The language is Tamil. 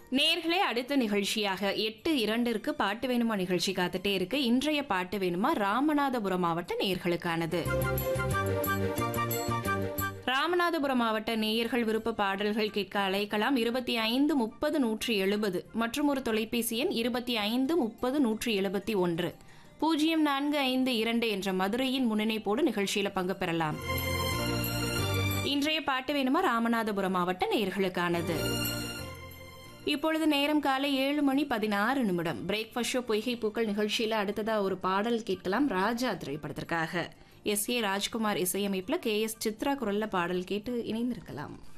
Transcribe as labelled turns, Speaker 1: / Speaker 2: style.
Speaker 1: நேர்களே அடுத்த நிகழ்ச்சியாக எட்டு இரண்டிற்கு பாட்டு வேணுமா நிகழ்ச்சி காத்துட்டே இருக்கு இன்றைய பாட்டு வேணுமா ராமநாதபுரம் மாவட்ட நேயர்களுக்கானது ராமநாதபுரம் மாவட்ட நேயர்கள் விருப்ப பாடல்கள் கேட்க அழைக்கலாம் இருபத்தி ஐந்து முப்பது நூற்றி எழுபது மற்றும் ஒரு தொலைபேசி எண் இருபத்தி ஐந்து முப்பது நூற்றி எழுபத்தி ஒன்று பூஜ்ஜியம் நான்கு ஐந்து இரண்டு என்ற மதுரையின் முன்னிணைப்போடு நிகழ்ச்சியில பங்கு பெறலாம் இன்றைய பாட்டு வேணுமா ராமநாதபுரம் மாவட்ட நேயர்களுக்கானது இப்பொழுது நேரம் காலை ஏழு மணி பதினாறு நிமிடம் பிரேக்ஃபாஸ்ட் ஷோ பொய்கை பூக்கள் நிகழ்ச்சியில அடுத்ததா ஒரு பாடல் கேட்கலாம் ராஜா திரைப்படத்திற்காக எஸ் ஏ ராஜ்குமார் இசையமைப்புல கே எஸ் சித்ரா குரல்ல பாடல் கேட்டு இணைந்திருக்கலாம்